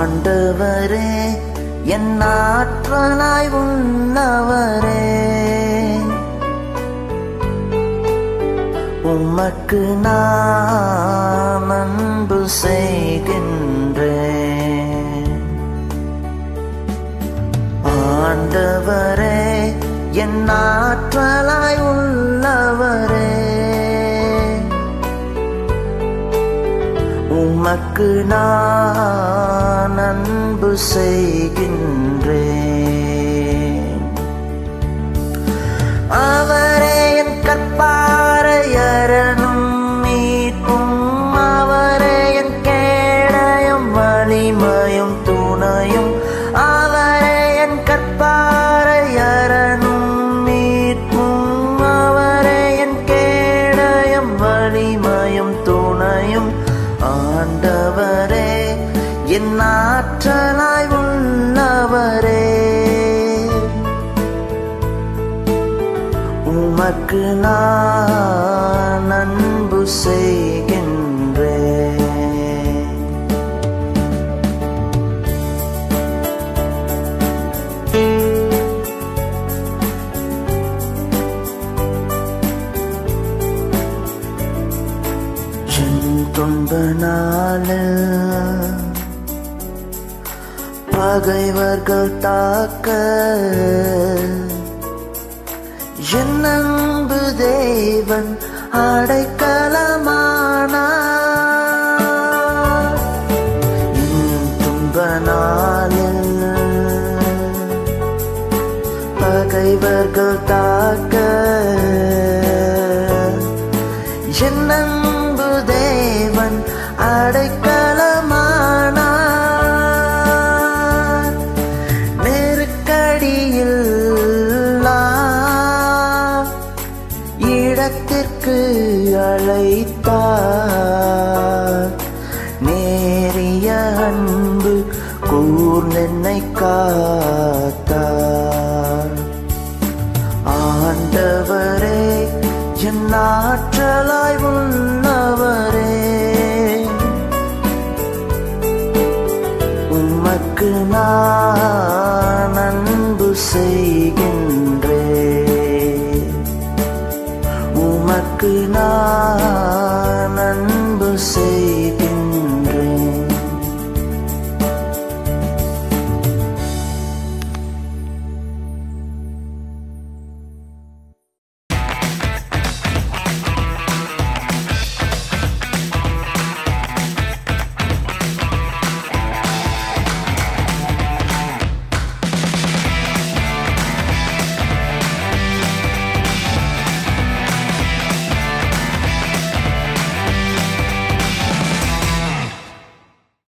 ஆண்டவரே என் ஆற்றலாய் உள்ளவரே உமக்கு நான் அன்பு செய்கின்றேன் ஆண்டவரே என் ஆற்றலாய் உள்ளவரே உமக்கு நான் அன்பு செய்கின்றேன் அவரே என் கற்பாரையரனும் மீட்பும் அவரே என் கேடயம் வலிமையும் துணையும் அவரே என் கற்பாரையரனும் மீட்பும் அவரே என் கேடயம் வலிமையும் துணையும் ஆண்டவரே என் ஆற்றலாய் உள்ளவரே உமக்கு நான் அன்பு செய்கின்றேன் என் துன்ப நாளில் பகைவர்கள் தாக்க என் அன்பு தேவன் அடைக்கலமானார் என் துன்ப நாளில் பகைவர்கள் தாக்க என் அன்பு தேவன் அடைக்கலமானார் நெருக்கடியில் நான் இடத்திற்கு அழைத்தார் நேரிய அன்பு கூர்நென்னை காத்தார் ஆண்டவரே என் ஆற்றலாய் உள்ளவரே உமக்கு நான் அன்பு செய்கின்றேன்